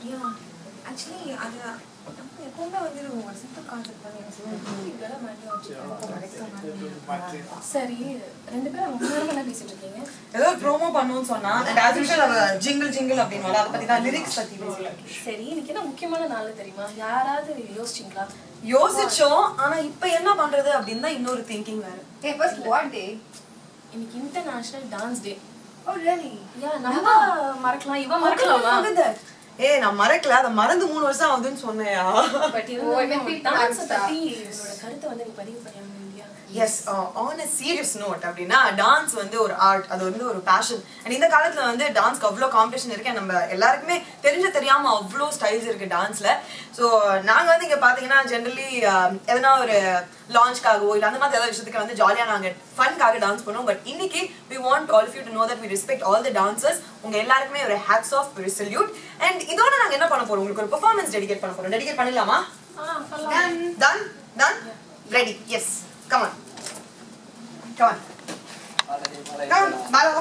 Actually அது நம்ம எப்பவுமே வந்து ஒரு சிம்பிள் கான்செப்ட் பண்ணி இதெல்லாம் மாட்டி சரி ரெண்டு பேரும் ரொம்ப நேரம் என்ன பேசிட்டு இருக்கீங்க ஏதோ ப்ரோமோ பண்ணுன்னு சொன்னா அண்ட் ஆஸ் யூஷுவல் அவ ஜிங்கிள் ஜிங்கிள் அப்படின்னு அதை பத்தி தான் லிரிக்ஸ் பத்தி பேசல சரி இன்னைக்கு என்ன முக்கியமான நாள் தெரியுமா யாராவது யோசிச்சிங்களா யோசிச்சோம் ஆனா இப்ப என்ன பண்றது அப்படின்னு தான் இன்னொரு திங்கிங் வேற Hey, first what day? இன்னைக்கு international dance day Oh, really? Yeah நம்ம மறக்கலாம் இவ மறக்கலாமா ஏய் நான் மறக்கல அதை மறந்து மூணு வருஷம் ஆகுதுன்னு சொன்னேயா பட் Oh, என்ன feel டான்ஸ் பண்ணா? பத்தி உங்களோட கருத்தை வந்து நீ பதிவு பண்ணியாங்க இல்லையா yes on a serious note அப்படின்னா டான்ஸ் வந்து ஒரு ஆர்ட் அது வந்து ஒரு பேஷன் அண்ட் இந்த காலத்துல வந்து டான்ஸ்க்கு அவ்வளோ காம்படிஷன் இருக்கு and நம்ம எல்லாருக்குமே தெரிஞ்ச தெரியாம அவ்வளோ ஸ்டைல்ஸ் இருக்கு டான்ஸ்ல ஸோ நாங்க வந்து இங்க பாத்தீங்கன்னா ஜென்ரலி எதனா ஒரு லான்ச்காகவோ இல்லை அந்த மாதிரி ஏதாவது விஷயத்துக்கு வந்து ஜாலியா நாங்க ஃபன்காக டான்ஸ் பண்ணுவோம் பட் இன்னைக்கு we want all you to know that we respect all the dancers உங்க எல்லாருக்குமே ஒரு ஹேட்ஸ் ஆஃப் ஒரு சல்யூட் அண்ட் இதோட நாங்க என்ன பண்ண போறோம் உங்களுக்கு ஒரு பெர்ஃபார்மன்ஸ் டெடிகேட் பண்ண போறோம் டெடிகேட் பண்ணிடலாமா ஆ பண்ணலாம் Done? Done? Ready? Yes. Come on. Come on. Come on. Bala.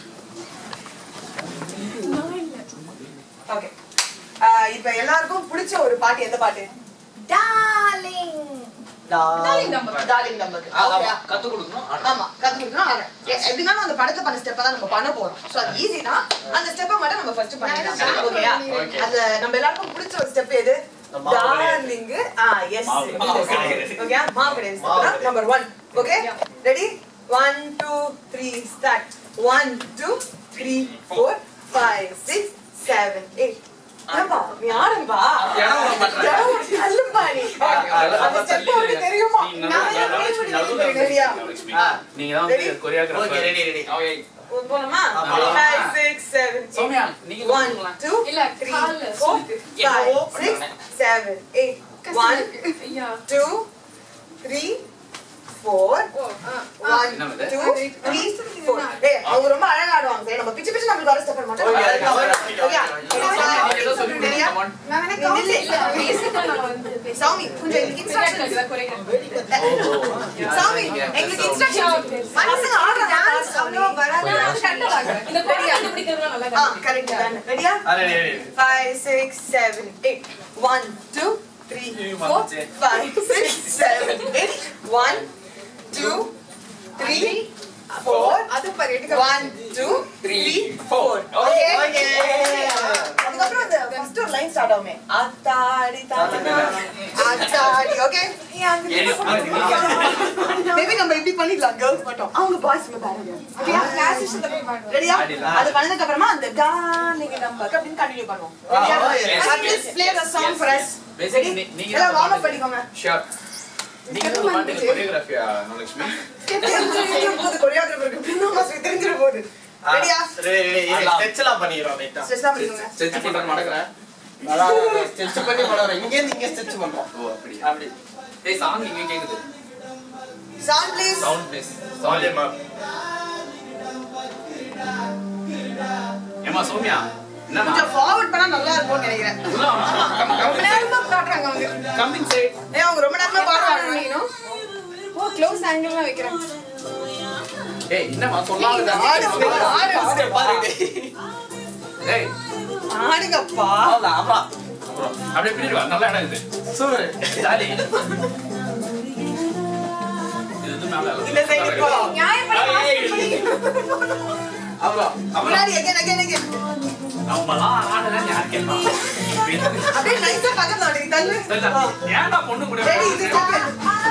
Okay. Uh, இப்ப எல்லாருக்கும் பிடிச்ச ஒரு பாட்டு எந்த பாட்டு darling darling number darling number கத்து கொடுக்கணும் ஆமா கத்துக்கிட்டோம் எப்படினாலும் அந்த படத்துல பண்ண ஸ்டெப்பை தான் நம்ம பண்ண போறோம் சோ அது ஈஸி தான் அந்த ஸ்டெப்பை மட்டும் நம்ம ஃபர்ஸ்ட் பண்ணிடலாம் ஓகேயா Okay. அந்த நம்ம எல்லாருக்கும் பிடிச்ச ஒரு ஸ்டெப் எது இந்த மாவு கிடையாது. டார்லிங் ஆ எஸ் மாவு. மாவு கிடையாது. ஓகே மாவு கிடையாது மாவு கிடையாது. நம்பர் 1 ஓகே ரெடி 1 2 3 ஸ்டார்ட் 1 2 3 4 5 6 7 8 ஏன்பா நீ ஆடும்பா இடம் விட மாட்ற. இடம் விட தள்ளும்பா நீ அந்த ஸ்டெப் உனக்கு தெரியுமா நான் ரெடியா நீங்க தான் வந்து ஓகே கொரியோகிராஃபர் ரெடி ரெடி போலாமா ஆமா. 5 6 7 சௌமியா நீங்க தான் 1 சொல்லலாம். 2 இல்ல, 3 கால்ல 4 சொல்லுது. 5 6 7 8 1 யா two, three, four, one, என்ன இது? two, three, four. ஏய், அவங்க ரொம்ப அழகா ஆடுவாங்க. சரி, நம்ம பிச்சு பிச்சு நம்மளுக்கு வர step பண்ண மாட்டோம். Okay, okay, okay, Okay. okay, நீங்க ஏதோ சொல்லி கொடுங்க, சரியா? come on. நான் வேணா நீ நில்லு. பேசிக்கா நான் வந்து பேசுறேன். சாமி, கொஞ்சம் எனக்கு instructions. சாமி, எங்களுக்கு instructions. மனுஷங்க ஆடுற dance அவ்வளவா வராது. இந்த கோடி கண்டுபிடிக்கிறதுலாம் நல்லா ஆ, correct தான். Ready-யா? Ready ready Five, six, seven, eight. One, two, three, four, வந்துச்சு. five, six, seven, eight. One, two, three, four. One, two, three, four. Okay? அதுக்கப்புறம் அந்த first ஒரு line start ஆகுமே. ஆத்தாடி தாத்தா, ஆத்தாடி. Okay? ஏறி உட்காருங்க. Maybe நம்ம இப்படி பண்ணிடலாம் girls மட்டும். அவங்க boys நம்ம வேற வேற. Okay-யா? Ready-யா? ஆடிடலாம். அது பண்ணதுக்கு அப்புறமா அந்த darling number அப்படின்னு continue பண்ணுவோம். Ready-யா? Ah, yes. And please play the song for us. Basically, Ready? நீ- நீங்க எல்லாம் தான் warm up பாட்டு பண்ணிக்கோங்க. Sure. நீங்க தான் இந்த பாட்டுக்கு choreography-யா, தனலட்சுமி? தெரிஞ்சிட போகுது, choreographer க்கு பின்ன மாசம் தெரிஞ்சிட போகுது. Ready-யா? ரெடி ரெடி ஆடலாம். ஸ்டெச்லாம் பண்ணிரோம் லைட்டா Stretch தான் பண்ணிக்கோங்க. Stretch பண்றது மடக்குறேன். அதான் ஸ்டெச் பண்ணி பண்ணுறோம் இங்க இருந்து இங்க ஸ்டெச் பண்றோம் ஓ, அப்படியா? அப்படி ஏய், song இங்க கேக்குது. Sound please. Sound please. Volume up ஏம்மா, சௌமியா, என்னம்மா? கொஞ்சம் forward பண்ணா நல்லா இருக்கும்னு நினைக்கிறேன். உள்ள வாம்மா. Come- come ரொம்ப நேரமா பாடுறாங்க அவங்க come inside. ஏய், அவங்க ரொம்ப நேரமா பாடுறாங்க. நீனும் ஓ க்ளோஸ் ஆங்கிள்லாம் வைக்கிறேன் ஏய், என்னம்மா, சொல்லாத ஆடு, ஆடு, ஆடு. பாருங்க ஏய், ஆடுங்கப்பா. அவ்வளவுதான் அப்புறம் அப்புறம் அப்படியே பின்னாடி வா, நல்ல இடம் இது. Super jolly. இது வந்து மேல இல்ல. இந்த side போ. அப்புறம் அப்புறம் முன்னாடி again, again, again. நம்மலாம் ஆடலன்னு யார் கேட்பா? அப்படியே nice ஆ பக்கத்துல வந்து தள்ளு. சரிடா, ஏன்டா பொண்ணு கூட Ready, இது தள்ளு.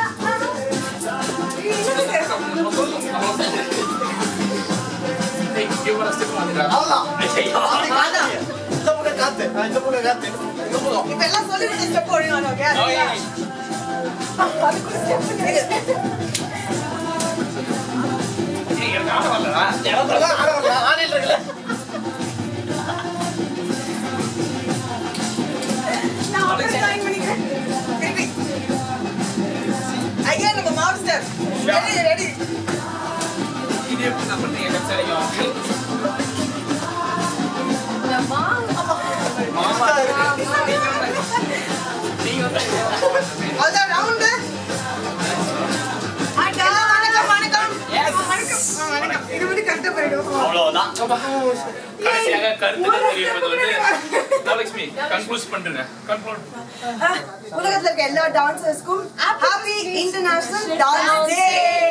ஏய், இங்க ஒரு step வந்துடா. அவ்வளவுதான் ஐயோ. அப்படி காதா. இந்த பக்கம் காத்து ஆ, இந்த பக்கம் காத்து இந்த பக்கம் இப்ப எல்லாம் சொல்லி கொடுத்த step ஒழுங்கா okay? ஏய், அதுக்கு step இருக்கு. ஏய், எனக்கு ஆட வரலடா. அப்புறம் ஆட வரல ஆடிட்டு இருக்கல நான் அப்படியே join பண்ணிக்கிறேன். திருப்பி. Again, நம்ம mouse step. Ready, ready. இது எப்படி நான் பண்றீங்க? கடைசி வரைக்கும். மாமா நீங்க வந்து அதான் round. எல்லாம் வணக்கம், வணக்கம். Yes. வணக்கம். ஆ, வணக்கம். இது மட்டும் correct ஆ பண்ணிடுவோம். அவ்வளவுதான் கடைசியாக கருத்துக்கள் தெரிவிப்பது வந்து மகாலட்சுமி கன்க்ளூஸ் பண்ணுங்க கன்க்ளூட் உலகத்துல இருக்க எல்லா டான்சர்ஸ்க்கும் ஹாப்பி இன்டர்நேஷனல் டான்ஸ் டே